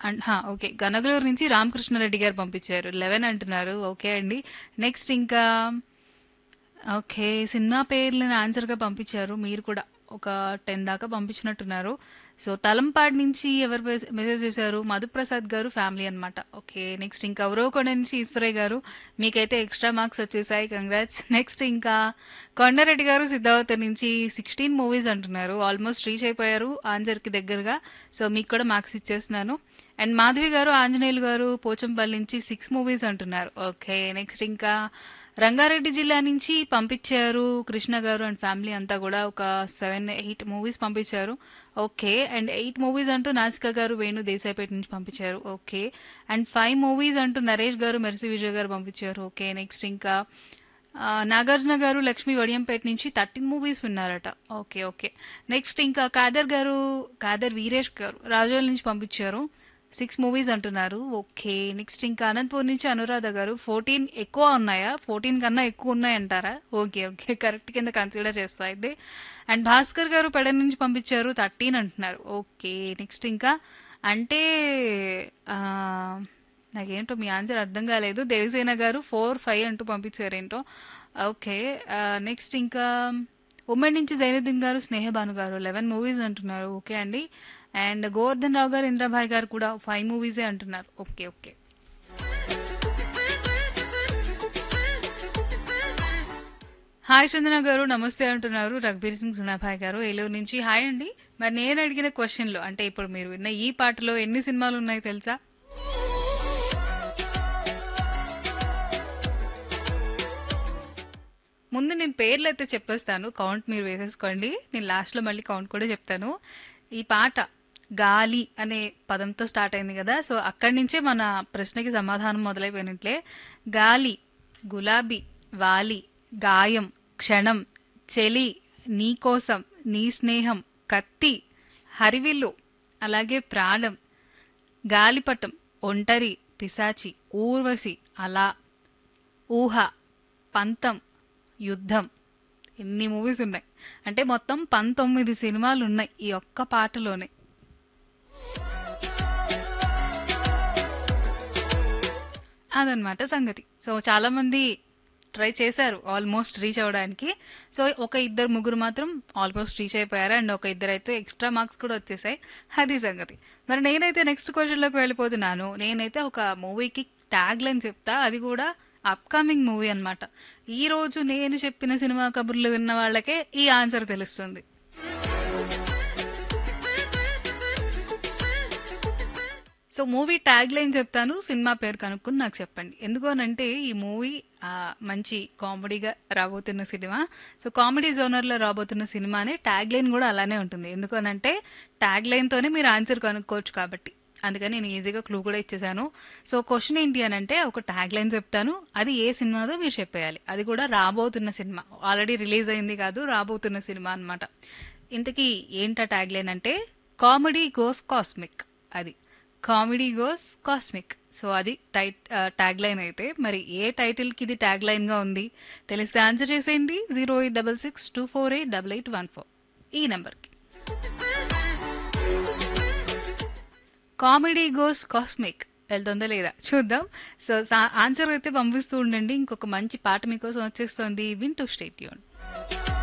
and హా, okay Ganagaluru నుంచి రామకృష్ణారెడ్డి గారు పంపించారు లెవెన్ అంటున్నారు ఓకే అండి నెక్స్ట్ ఇంకా ఓకే సినిమా పేర్లను ఆన్సర్గా పంపించారు మీరు కూడా ఒక టెన్ దాకా పంపించినట్టున్నారు సో తలంపాడు నుంచి ఎవరు మెస్- మెసేజ్ చేశారు మధుప్రసాద్ గారు ఫ్యామిలీ అన్నమాట ఓకే నెక్స్ట్ ఇంకా ఉరవకొండ నుంచి ఈశ్వరయ్య గారు మీకైతే ఎక్స్ట్రా మార్క్స్ వచ్చేసాయి కంగ్రాట్స్ నెక్స్ట్ ఇంకా కొండారెడ్డి గారు సిద్ధావతి నుంచి సిక్స్టీన్ మూవీస్ అంటున్నారు ఆల్మోస్ట్ రీచ్ అయిపోయారు ఆన్సర్కి దగ్గరగా సో మీకు కూడా మార్క్స్ ఇచ్చేస్తున్నాను అండ్ మాధవి గారు ఆంజనేయులు గారు పోచంపల్లి నుంచి సిక్స్ మూవీస్ అంటున్నారు ఓకే నెక్స్ట్ ఇంకా రంగారెడ్డి జిల్లా నుంచి పంపించారు కృష్ణ గారు అండ్ ఫ్యామిలీ అంతా కూడా ఒక సెవెన్ ఎయిట్ మూవీస్ పంపించారు ఓకే అండ్ ఎయిట్ మూవీస్ అంటూ నాసికా గారు వేణు దేశాయిపేట నుంచి పంపించారు ఓకే అండ్ ఫైవ్ మూవీస్ అంటూ నరేష్ గారు మెర్సి విజయ్ గారు పంపించారు ఓకే నెక్స్ట్ ఇంకా ఆ, నాగార్జున గారు లక్ష్మీ వడియంపేట నుంచి థర్టీన్ మూవీస్ విన్నారట ఓకే ఓకే నెక్స్ట్ ఇంకా కాదర్ గారు కాదర్ వీరేష్ గారు రాజోల్ నుంచి పంపించారు సిక్స్ మూవీస్ అంటున్నారు ఓకే నెక్స్ట్ ఇంకా అనంతపూర్ నుంచి అనురాధ గారు ఫోర్టీన్ ఎక్కువ ఉన్నాయా ఫోర్టీన్ కన్నా ఎక్కువ ఉన్నాయంటారా ఓకే ఓకే కరెక్ట్ కింద కన్సిడర్ చేస్తా అయితే అండ్ భాస్కర్ గారు పెడ నుంచి పంపించారు థర్టీన్ అంటున్నారు ఓకే నెక్స్ట్ ఇంకా అంటే ఆ, నాకేంటో మీ ఆన్సర్ అర్థం కాలేదు దేవసేన గారు ఫోర్ ఫైవ్ అంటూ పంపించారు ఏంటో ఓకే నెక్స్ట్ ఇంకా ఉమ్మడి నుంచి జైనుద్దీన్ గారు స్నేహబాను గారు లెవెన్ మూవీస్ అంటున్నారు ఓకే అండి అండ్ గోవర్ధన్ రావు గారు ఇంద్రభాయ్ గారు కూడా ఫైవ్ మూవీసే అంటున్నారు ఓకే ఓకే హాయ్ చందన గారు నమస్తే అంటున్నారు రఘుబీర్ సింగ్ సునాభాయ్ గారు ఏలూరు నుంచి హాయ్ అండి మరి నేను అడిగిన క్వశ్చన్లో అంటే ఇప్పుడు మీరు విన్న ఈ పాటలో ఎన్ని సినిమాలు ఉన్నాయి తెలుసా ముందు నేను పేర్లు అయితే చెప్పేస్తాను కౌంట్ మీరు వేసేసుకోండి నేను లాస్ట్లో మళ్ళీ కౌంట్ కూడా చెప్తాను ఈ పాట గాలి అనే పదంతో స్టార్ట్ అయింది కదా సో అక్కడి నుంచే మన ప్రశ్నకి సమాధానం మొదలైపోయినట్లే గాలి గులాబీ వాలి గాయం క్షణం చెలి నీ కోసం నీ స్నేహం కత్తి హరివిల్లు అలాగే ప్రాణం గాలిపటం ఒంటరి పిశాచి ఊర్వశి అలా ఊహ పంతం యుద్ధం ఎన్ని మూవీస్ ఉన్నాయి అంటే మొత్తం పంతొమ్మిది సినిమాలు ఉన్నాయి ఈ ఒక్క పాటలోనే అదనమాట సంగతి సో చాలా మంది ట్రై చేశారు ఆల్మోస్ట్ రీచ్ అవ్వడానికి సో ఒక ఇద్దరు ముగ్గురు మాత్రం ఆల్మోస్ట్ రీచ్ అయిపోయారు అండ్ ఒక ఇద్దరు అయితే ఎక్స్ట్రా మార్క్స్ కూడా వచ్చేసాయి అది సంగతి మరి నేనైతే నెక్స్ట్ క్వశ్చన్లోకి వెళ్ళిపోతున్నాను నేనైతే ఒక మూవీకి ట్యాగ్ లైన్ చెప్తా అది కూడా అప్కమింగ్ మూవీ అన్నమాట ఈ రోజు నేను చెప్పిన సినిమా కబుర్లు విన్న వాళ్ళకే ఈ ఆన్సర్ తెలుస్తుంది సో మూవీ ట్యాగ్ లైన్ చెప్తాను సినిమా పేరు కనుక్కుని నాకు చెప్పండి ఎందుకు అనంటే ఈ మూవీ ఆ, మంచి కామెడీగా రాబోతున్న సినిమా సో కామెడీ జోనర్లో రాబోతున్న సినిమానే ట్యాగ్ లైన్ కూడా అలానే ఉంటుంది ఎందుకు అనంటే ట్యాగ్ లైన్తోనే మీరు ఆన్సర్ కనుక్కోవచ్చు కాబట్టి అందుకని నేను ఈజీగా క్లూ కూడా ఇచ్చేసాను సో క్వశ్చన్ ఏంటి అని అంటే ఒక ట్యాగ్ లైన్ చెప్తాను అది ఏ సినిమాదో మీరు చెప్పేయాలి అది కూడా రాబోతున్న సినిమా ఆల్రెడీ రిలీజ్ అయింది కాదు రాబోతున్న సినిమా అన్నమాట ఇంతకీ ఏంటా ట్యాగ్ లైన్ అంటే కామెడీ గోస్ కాస్మిక్ అది కామెడీ గోస్ కాస్మిక్ సో అది టైట్ ట్యాగ్ లైన్ అయితే మరి ఏ టైటిల్కి ఇది ట్యాగ్ లైన్గా ఉంది తెలిస్తే ఆన్సర్ చేసేయండి zero eight double six two four eight double eight one four ఈ నెంబర్కి కామెడీ గోస్ కాస్మిక్ వెళ్తుందా లేదా చూద్దాం సో ఆన్సర్ అయితే పంపిస్తూ ఉండండి ఇంకొక మంచి పాట మీకోసం వచ్చేస్తుంది వింటూ స్టేట్ యూన్